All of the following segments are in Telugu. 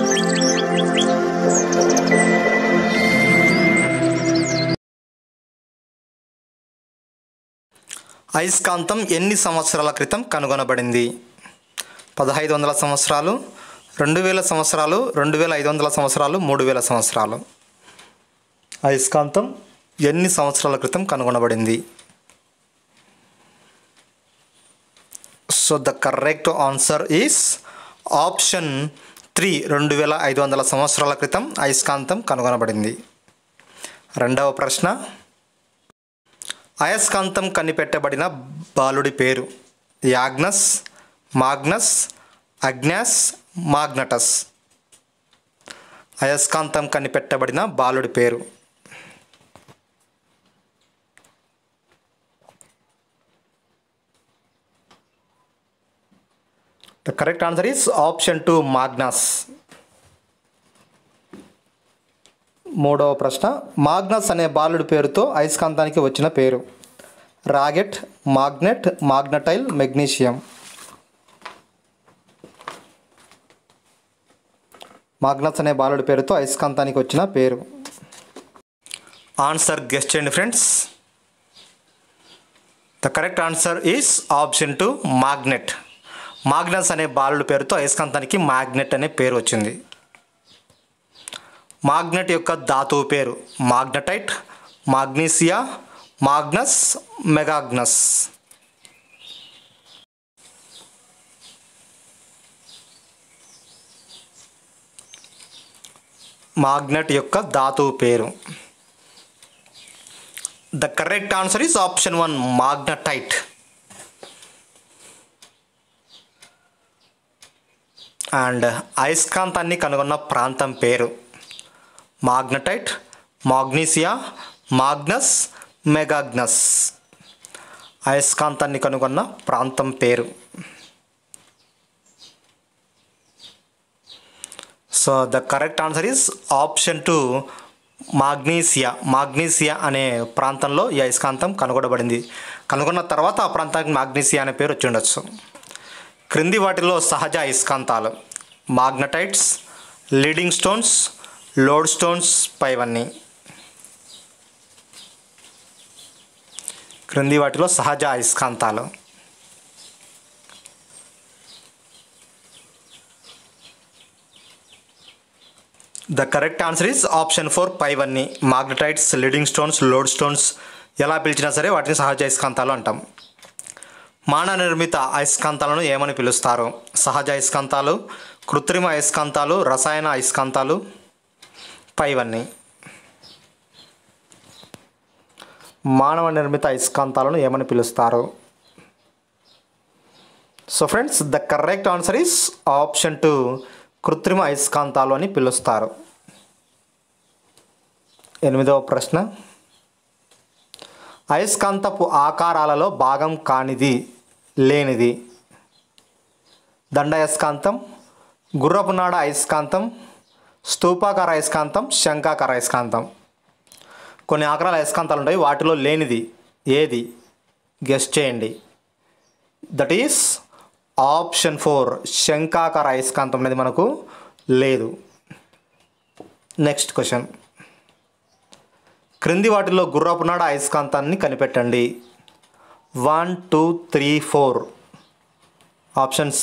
అయస్కాంతం ఎన్ని సంవత్సరాల క్రితం కనుగొనబడింది పదహైదు వందల సంవత్సరాలు రెండు వేల సంవత్సరాలు రెండు వేల ఐదు వందల సంవత్సరాలు మూడు వేల సంవత్సరాలు అయస్కాంతం ఎన్ని సంవత్సరాల క్రితం కనుగొనబడింది so the correct answer is option three రెండు వేల ఐదు వందల సంవత్సరాల క్రితం అయస్కాంతం కనుగొనబడింది రెండవ ప్రశ్న అయస్కాంతం కనిపెట్టబడిన బాలుడి పేరు యాగ్నస్ మాగ్నస్ అగ్నాస్ మాగ్నటస్ అయస్కాంతం కనిపెట్టబడిన బాలుడి పేరు the correct answer is option two Magnus మూడవ ప్రశ్న మాగ్నస్ అనే బాలుడి పేరుతో అయస్కాంతానికి వచ్చిన పేరు రాగెట్ మాగ్నెట్ మాగ్నటైల్ మెగ్నీషియం మాగ్నస్ అనే బాలుడి పేరుతో అయస్కాంతానికి వచ్చిన పేరు ఆన్సర్ గెస్ట్ చేయండి friends the correct answer is option two magnet Magnus అనే బాలుడి పేరుతో అయస్కాంతానికి మ్యాగ్నెట్ అనే పేరు వచ్చింది మాగ్నెట్ యొక్క ధాతువు పేరు మాగ్నటైట్ మాగ్నీసియా మాగ్నస్ మెగాగ్నస్ మాగ్నెట్ యొక్క ధాతువు పేరు the correct answer is option one magnetite and అయస్కాంతాన్ని కనుగొన్న ప్రాంతం పేరు మాగ్నటైట్ మాగ్నీసియా మాగ్నస్ మెగాగ్నస్ అయస్కాంతాన్ని కనుగొన్న ప్రాంతం పేరు so the correct answer is option two Magnesia Magnesia అనే ప్రాంతంలో ఈ అయస్కాంతం కనుగొనబడింది కనుగొన్న తర్వాత ఆ ప్రాంతానికి మాగ్నీసియా అనే పేరు వచ్చి ఉండొచ్చు క్రింది వాటిలో సహజ అయస్కాంతాలు magnetites leading stones lodestones పైవన్నీ క్రింది వాటిలో సహజ అయస్కాంతాలు the correct answer is option four పైవన్నీ magnetites leading stones lodestones ఎలా పిలిచినా సరే వాటిని సహజ అయస్కాంతాలు అంటాం మానవ నిర్మిత అయస్కాంతాలను ఏమని పిలుస్తారు సహజ అయస్కాంతాలు కృత్రిమ అయస్కాంతాలు రసాయన అయస్కాంతాలు పైవన్నీ మానవ నిర్మిత అయస్కాంతాలను ఏమని పిలుస్తారు so friends the correct answer is option two కృత్రిమ అయస్కాంతాలు అని పిలుస్తారు ఎనిమిదవ ప్రశ్న అయస్కాంతపు ఆకారాలలో భాగం కానిది లేనిది దండయస్కాంతం గుర్రపు నాడ అయస్కాంతం స్తూపాకార అయస్కాంతం శంఖాకార అయస్కాంతం కొన్ని ఆకారాల అయస్కాంతాలు ఉంటాయి వాటిలో లేనిది ఏది గెస్ట్ చేయండి దట్ ఈస్ ఆప్షన్ ఫోర్ శంఖాకార అయస్కాంతం అనేది మనకు లేదు నెక్స్ట్ క్వశ్చన్ క్రింది వాటిలో గుర్రపు నాడ అయస్కాంతాన్ని కనిపెట్టండి one two three four options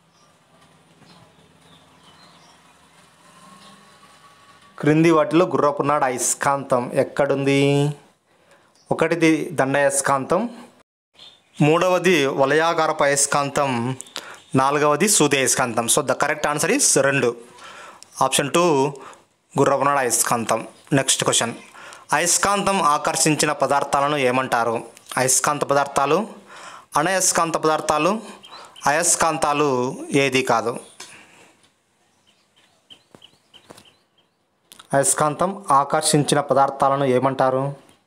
క్రింది వాటిలో గుర్రపు నాడ అయస్కాంతం ఎక్కడుంది ఒకటిది దండయస్కాంతం మూడవది వలయాకారపు అయస్కాంతం నాలుగవది సూది అయస్కాంతం so the correct answer is రెండు ఆప్షన్ టూ గుర్రపునాడ అయస్కాంతం నెక్స్ట్ క్వశ్చన్ అయస్కాంతం ఆకర్షించిన పదార్థాలను ఏమంటారు అయస్కాంత పదార్థాలు అనయస్కాంత పదార్థాలు అయస్కాంతాలు ఏది కాదు అయస్కాంతం ఆకర్షించిన పదార్థాలను ఏమంటారు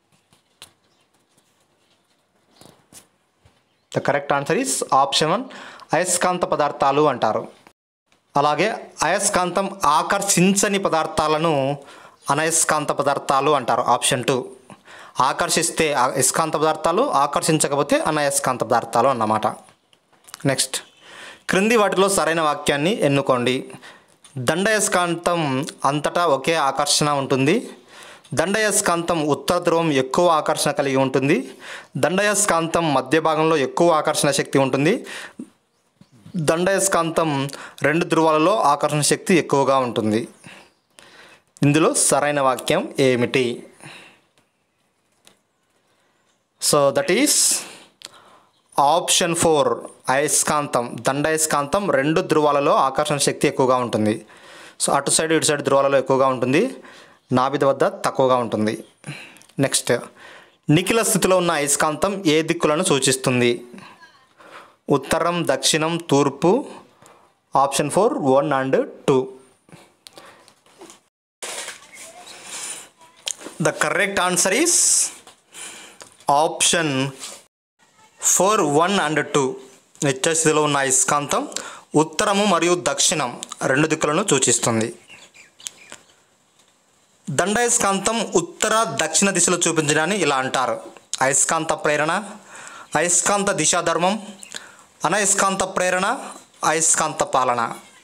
the correct answer is option one అయస్కాంత పదార్థాలు అంటారు అలాగే అయస్కాంతం ఆకర్షించని పదార్థాలను అనయస్కాంత పదార్థాలు అంటారు ఆప్షన్ టూ ఆకర్షిస్తే అయస్కాంత పదార్థాలు ఆకర్షించకపోతే అనయస్కాంత పదార్థాలు అన్నమాట నెక్స్ట్ క్రింది వాటిలో సరైన వాక్యాన్ని ఎన్నుకోండి దండయస్కాంతం అంతటా ఒకే ఆకర్షణ ఉంటుంది దండయస్కాంతం ఉత్తర ధ్రువం ఎక్కువ ఆకర్షణ కలిగి ఉంటుంది దండయస్కాంతం మధ్య భాగంలో ఎక్కువ ఆకర్షణ శక్తి ఉంటుంది దండయస్కాంతం రెండు ధ్రువాలలో ఆకర్షణ శక్తి ఎక్కువగా ఉంటుంది ఇందులో సరైన వాక్యం ఏమిటి so that is option four అయస్కాంతం దండయస్కాంతం రెండు ధ్రువాలలో ఆకర్షణ శక్తి ఎక్కువగా ఉంటుంది సో అటు సైడ్ ఇటు సైడ్ ధ్రువాలలో ఎక్కువగా ఉంటుంది నాభిద వద్ద తక్కువగా ఉంటుంది నెక్స్ట్ నిఖిల స్థితిలో ఉన్న అయస్కాంతం ఏ దిక్కులను సూచిస్తుంది ఉత్తరం దక్షిణం తూర్పు option four one and two the correct answer is option four one and two నిత్య స్థితిలో ఉన్న అయస్కాంతం ఉత్తరము మరియు దక్షిణం రెండు దిక్కులను సూచిస్తుంది దండయస్కాంతం ఉత్తర దక్షిణ దిశలో చూపించడాన్ని ఇలా అంటారు అయస్కాంత ప్రేరణ అయస్కాంత దిశాధర్మం అనయస్కాంత ప్రేరణ అయస్కాంత పాలన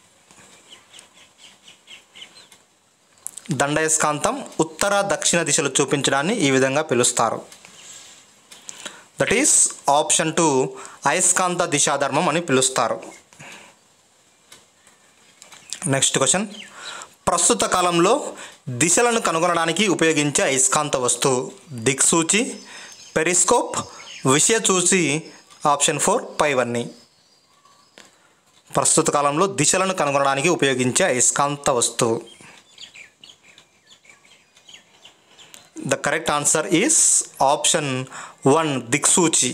దండయస్కాంతం ఉత్తర దక్షిణ దిశలో చూపించడాన్ని ఈ విధంగా పిలుస్తారు దట్ ఈస్ ఆప్షన్ టూ అయస్కాంత దిశాధర్మం అని పిలుస్తారు నెక్స్ట్ క్వశ్చన్ ప్రస్తుత కాలంలో దిశలను కనుగొనడానికి ఉపయోగించే అయస్కాంత వస్తువు దిక్సూచి పెరిస్కోప్ విషయచూచి ఆప్షన్ ఫోర్ పైవన్నీ ప్రస్తుత కాలంలో దిశలను కనుగొనడానికి ఉపయోగించే అయస్కాంత వస్తువు the correct answer is option one దిక్సూచి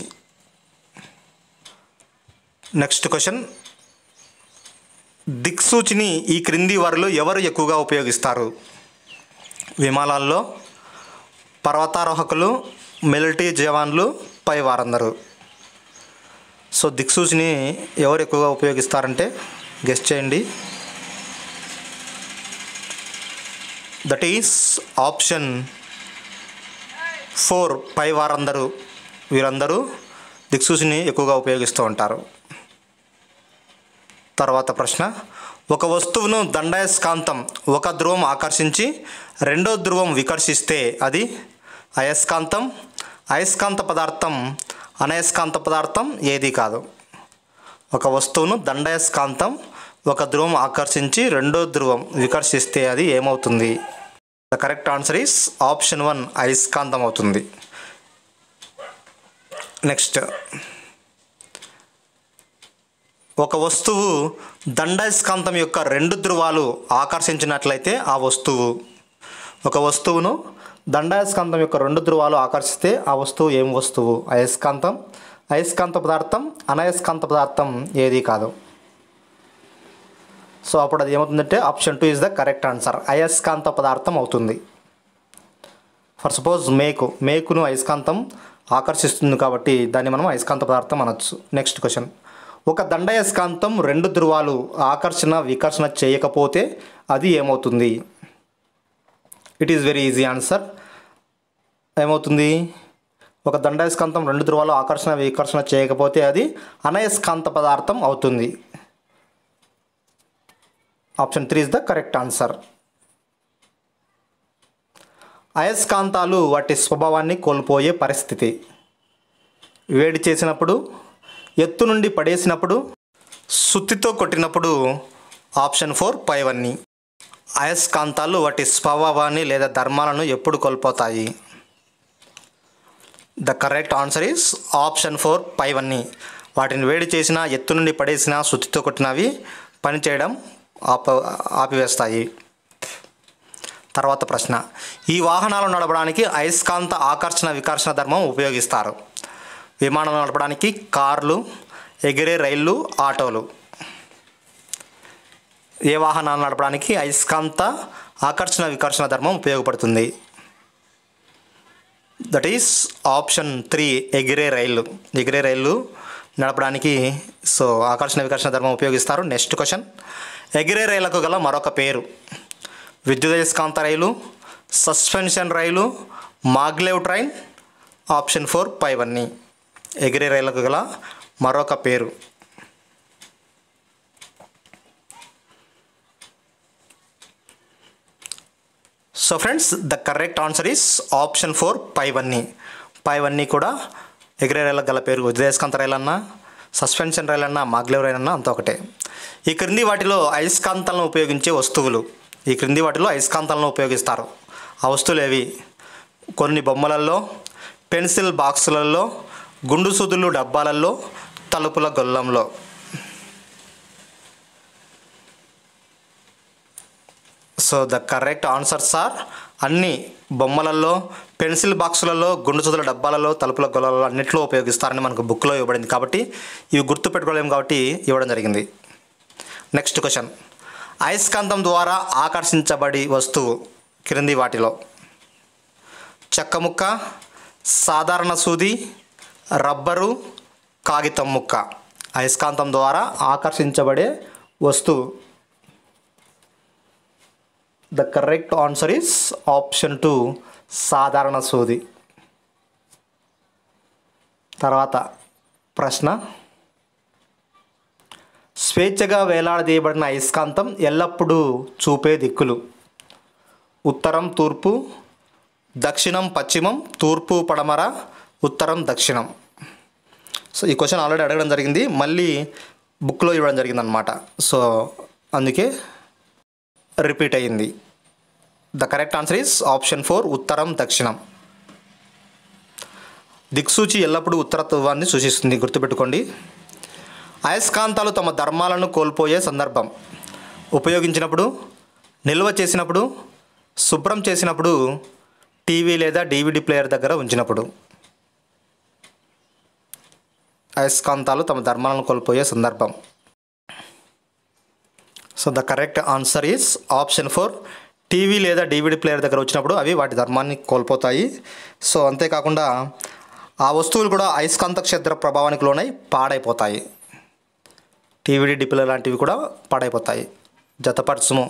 నెక్స్ట్ క్వశ్చన్ దిక్సూచిని ఈ క్రింది వారిలో ఎవరు ఎక్కువగా ఉపయోగిస్తారు విమానాల్లో పర్వతారోహకులు మిలిటరీ జవాన్లు పై వారందరూ సో దిక్సూచిని ఎవరు ఎక్కువగా ఉపయోగిస్తారంటే గెస్ట్ చేయండి దట్ ఈస్ ఆప్షన్ ఫోర్ పై వారందరూ వీరందరూ దిక్సూచిని ఎక్కువగా ఉపయోగిస్తూ ఉంటారు తర్వాత ప్రశ్న ఒక వస్తువును దండయస్కాంతం ఒక ధ్రువం ఆకర్షించి రెండో ధ్రువం వికర్షిస్తే అది అయస్కాంతం అయస్కాంత పదార్థం అనయస్కాంత పదార్థం ఏది కాదు ఒక వస్తువును దండయస్కాంతం ఒక ధ్రువం ఆకర్షించి రెండో ధ్రువం వికర్షిస్తే అది ఏమవుతుంది the correct answer is option one అయస్కాంతం అవుతుంది నెక్స్ట్ ఒక వస్తువు దండయస్కాంతం యొక్క రెండు ధ్రువాలు ఆకర్షించినట్లయితే ఆ వస్తువు ఒక వస్తువును దండయస్కాంతం యొక్క రెండు ధ్రువాలు ఆకర్షిస్తే ఆ వస్తువు ఏం వస్తువు అయస్కాంతం అయస్కాంత పదార్థం అనయస్కాంత పదార్థం ఏది కాదు సో అప్పుడు అది ఏమవుతుందంటే option two is the correct answer అయస్కాంత పదార్థం అవుతుంది ఫర్ సపోజ్ మేకు మేకును అయస్కాంతం ఆకర్షిస్తుంది కాబట్టి దాన్ని మనం అయస్కాంత పదార్థం అనొచ్చు నెక్స్ట్ క్వశ్చన్ ఒక దండయస్కాంతం రెండు ధ్రువాలు ఆకర్షణ వికర్షణ చేయకపోతే అది ఏమవుతుంది it is very easy answer ఏమవుతుంది ఒక దండయస్కాంతం రెండు ధ్రువాలు ఆకర్షణ వికర్షణ చేయకపోతే అది అనయస్కాంత పదార్థం అవుతుంది option three is the correct answer అయస్కాంతాలు వాటి స్వభావాన్ని కోల్పోయే పరిస్థితి వేడి చేసినప్పుడు ఎత్తు నుండి పడేసినప్పుడు సుత్తితో కొట్టినప్పుడు ఆప్షన్ ఫోర్ పైవన్నీ అయస్కాంతాలు వాటి స్వభావాన్ని లేదా ధర్మాలను ఎప్పుడు కోల్పోతాయి the correct answer is option four పైవన్నీ వాటిని వేడి చేసిన ఎత్తు నుండి పడేసిన సుత్తితో కొట్టినవి పనిచేయడం ఆప ఆపివేస్తాయి తర్వాత ప్రశ్న ఈ వాహనాలు నడపడానికి అయస్కాంత ఆకర్షణ వికర్షణ ధర్మం ఉపయోగిస్తారు విమానాలు నడపడానికి కార్లు ఎగిరే రైళ్ళు ఆటోలు ఏ వాహనాలు నడపడానికి అయస్కాంత ఆకర్షణ వికర్షణ ధర్మం ఉపయోగపడుతుంది దట్ ఈస్ ఆప్షన్ త్రీ ఎగిరే రైళ్ళు ఎగిరే రైళ్ళు నడపడానికి సో ఆకర్షణ వికర్షణ ధర్మం ఉపయోగిస్తారు నెక్స్ట్ క్వశ్చన్ ఎగిరే రైళ్లకు గల మరొక పేరు విద్యుదయస్కాంత రైలు సస్పెన్షన్ రైలు మాగ్లేవ్ ట్రైన్ ఆప్షన్ ఫోర్ పైవన్నీ ఎగిరే రైళ్లకు గల మరొక పేరు so friends the correct answer is option four పైవన్నీ పైవన్నీ కూడా ఎగిరే రైళ్ళకు గల పేరు ఉదయస్కాంత రైలు అన్నా సస్పెన్షన్ రైలు అన్నా మాగ్లేవ్ రైలు అన్నా అంత ఒకటే ఈ క్రింది వాటిలో అయస్కాంతాలను ఉపయోగించే వస్తువులు ఈ క్రింది వాటిలో అయస్కాంతాలను ఉపయోగిస్తారు ఆ వస్తువులు ఏవి కొన్ని బొమ్మలలో పెన్సిల్ బాక్సులలో గుండు సూదులు డబ్బాలలో తలుపుల గొల్లంలో so the correct answers are అన్ని బొమ్మలలో పెన్సిల్ బాక్సులలో గుండు సుదుల డబ్బాలలో తలుపుల గొల్లలో అన్నిట్లో ఉపయోగిస్తారని మనకు బుక్లో ఇవ్వబడింది కాబట్టి ఇవి గుర్తు పెట్టుకోలేము కాబట్టి ఇవ్వడం జరిగింది నెక్స్ట్ క్వశ్చన్ అయస్కాంతం ద్వారా ఆకర్షించబడి వస్తువు క్రింది వాటిలో చెక్క ముక్క సాధారణ సూది రబ్బరు కాగితం ముక్క అయస్కాంతం ద్వారా ఆకర్షించబడే వస్తువు the correct answer is option two సాధారణ సూది తర్వాత ప్రశ్న స్వేచ్ఛగా వేలాడదీయబడిన అయస్కాంతం ఎల్లప్పుడూ చూపే దిక్కులు ఉత్తరం తూర్పు దక్షిణం పశ్చిమం తూర్పు పడమర ఉత్తరం దక్షిణం సో ఈ క్వశ్చన్ ఆల్రెడీ అడగడం జరిగింది మళ్ళీ బుక్లో ఇవ్వడం జరిగింది అనమాట సో అందుకే రిపీట్ అయ్యింది the correct answer is option four ఉత్తరం దక్షిణం దిక్సూచి ఎల్లప్పుడూ ఉత్తరత్వాన్ని సూచిస్తుంది గుర్తుపెట్టుకోండి అయస్కాంతాలు తమ ధర్మాలను కోల్పోయే సందర్భం ఉపయోగించినప్పుడు నిల్వ చేసినప్పుడు శుభ్రం చేసినప్పుడు టీవీ లేదా డీవీడీ ప్లేయర్ దగ్గర ఉంచినప్పుడు అయస్కాంతాలు తమ ధర్మాలను కోల్పోయే సందర్భం so the correct answer is option four TV లేదా డీవీడీ ప్లేయర్ దగ్గర వచ్చినప్పుడు అవి వాటి ధర్మాన్ని కోల్పోతాయి సో అంతేకాకుండా ఆ వస్తువులు కూడా అయస్కాంత క్షేత్ర ప్రభావానికి లోనై పాడైపోతాయి టీవీడీ డిప్లే లాంటివి కూడా పాడైపోతాయి జతపరచుము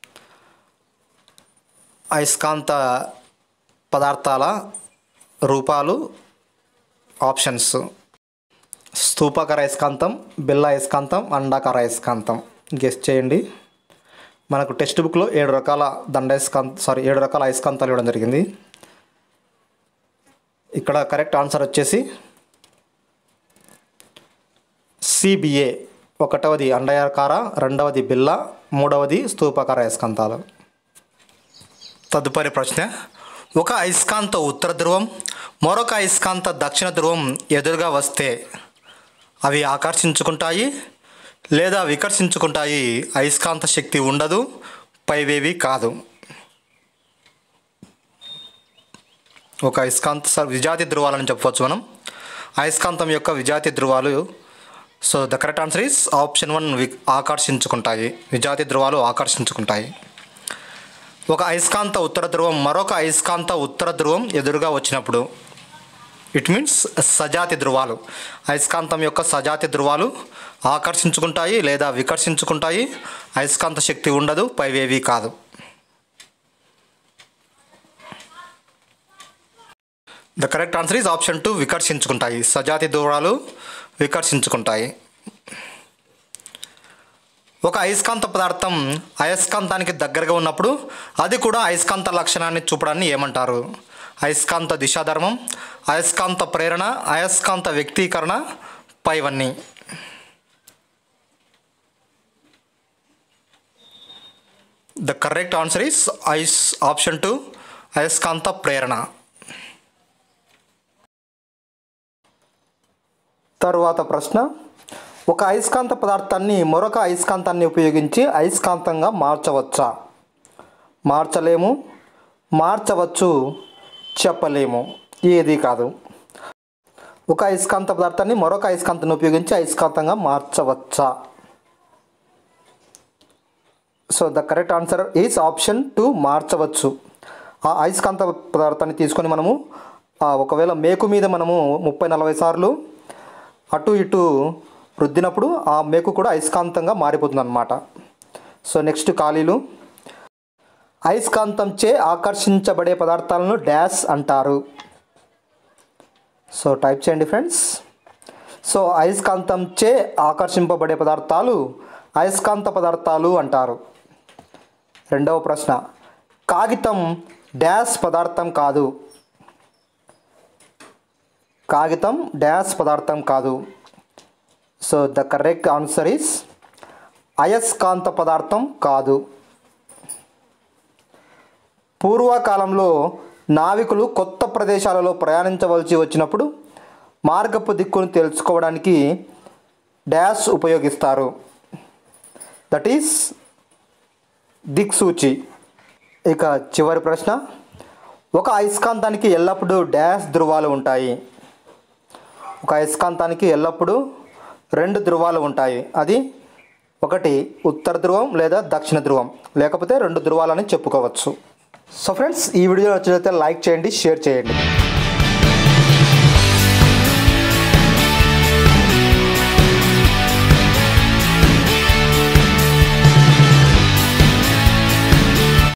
అయస్కాంత పదార్థాల రూపాలు ఆప్షన్స్ స్తూపాకార అయస్కాంతం బిల్ల అయస్కాంతం అండాకార అయస్కాంతం గెస్ట్ చేయండి మనకు టెక్స్ట్ బుక్లో ఏడు రకాల దండయస్కాంత సారీ ఏడు రకాల అయస్కాంతాలు ఇవ్వడం జరిగింది ఇక్కడ కరెక్ట్ ఆన్సర్ వచ్చేసి సిబిఏ ఒకటవది అండయాకార రెండవది బిల్ల మూడవది స్తూపాకార అయస్కాంతాలు తదుపరి ప్రశ్న ఒక అయస్కాంత ఉత్తర ధ్రువం మరొక అయస్కాంత దక్షిణ ధ్రువం ఎదురుగా వస్తే అవి ఆకర్షించుకుంటాయి లేదా వికర్షించుకుంటాయి అయస్కాంత శక్తి ఉండదు పైవేవి కాదు ఒక అయస్కాంత స- విజాతి ధ్రువాలని చెప్పవచ్చు మనం అయస్కాంతం యొక్క విజాతి ధ్రువాలు so the correct answer is option one వి ఆకర్షించుకుంటాయి విజాతి ధ్రువాలు ఆకర్షించుకుంటాయి ఒక అయస్కాంత ఉత్తర ధ్రువం మరొక అయస్కాంత ఉత్తర ధ్రువం ఎదురుగా వచ్చినప్పుడు ఇట్ మీన్స్ సజాతి ధ్రువాలు అయస్కాంతం యొక్క సజాతి ధ్రువాలు ఆకర్షించుకుంటాయి లేదా వికర్షించుకుంటాయి అయస్కాంత శక్తి ఉండదు పైవేవి కాదు the correct answer is option two వికర్షించుకుంటాయి సజాతి ధ్రువాలు వికర్షించుకుంటాయి ఒక అయస్కాంత పదార్థం అయస్కాంతానికి దగ్గరగా ఉన్నప్పుడు అది కూడా అయస్కాంత లక్షణాన్ని చూపడాన్ని ఏమంటారు అయస్కాంత దిశాధర్మం అయస్కాంత ప్రేరణ అయస్కాంత వ్యక్తీకరణ పైవన్నీ the correct answer is is option two అయస్కాంత ప్రేరణ తరువాత ప్రశ్న ఒక అయస్కాంత పదార్థాన్ని మరొక అయస్కాంతాన్ని ఉపయోగించి అయస్కాంతంగా మార్చవచ్చా మార్చలేము మార్చవచ్చు చెప్పలేము ఏది కాదు ఒక అయస్కాంత పదార్థాన్ని మరొక అయస్కాంతాన్ని ఉపయోగించి అయస్కాంతంగా మార్చవచ్చా so the correct answer is option two మార్చవచ్చు ఆ అయస్కాంత పదార్థాన్ని తీసుకొని మనము ఆ ఒకవేళ మేకు మీద మనము ముప్పై నలభై సార్లు అటు ఇటు రుద్దినప్పుడు ఆ మేకు కూడా అయస్కాంతంగా మారిపోతుంది అనమాట సో నెక్స్ట్ ఖాళీలు అయస్కాంతంచే ఆకర్షించబడే పదార్థాలను డ్యాష్ అంటారు సో టైప్ చేయండి ఫ్రెండ్స్ సో అయస్కాంతంచే ఆకర్షింపబడే పదార్థాలు అయస్కాంత పదార్థాలు అంటారు రెండవ ప్రశ్న కాగితం డ్యాష్ పదార్థం కాదు కాగితం డ్యాష్ పదార్థం కాదు so the correct answer is అయస్కాంత పదార్థం కాదు పూర్వకాలంలో నావికులు కొత్త ప్రదేశాలలో ప్రయాణించవలసి వచ్చినప్పుడు మార్గపు దిక్కును తెలుసుకోవడానికి డ్యాష్ ఉపయోగిస్తారు దట్ ఈస్ దిక్సూచి ఇక చివరి ప్రశ్న ఒక అయస్కాంతానికి ఎల్లప్పుడూ డ్యాష్ ధృవాలు ఉంటాయి ఒక అయస్కాంతానికి ఎల్లప్పుడూ రెండు ధృవాలు ఉంటాయి అది ఒకటి ఉత్తర ధ్రువం లేదా దక్షిణ ధ్రువం లేకపోతే రెండు ధృవాలని చెప్పుకోవచ్చు సో ఫ్రెండ్స్ ఈ వీడియో నచ్చినట్లయితే లైక్ చేయండి షేర్ చేయండి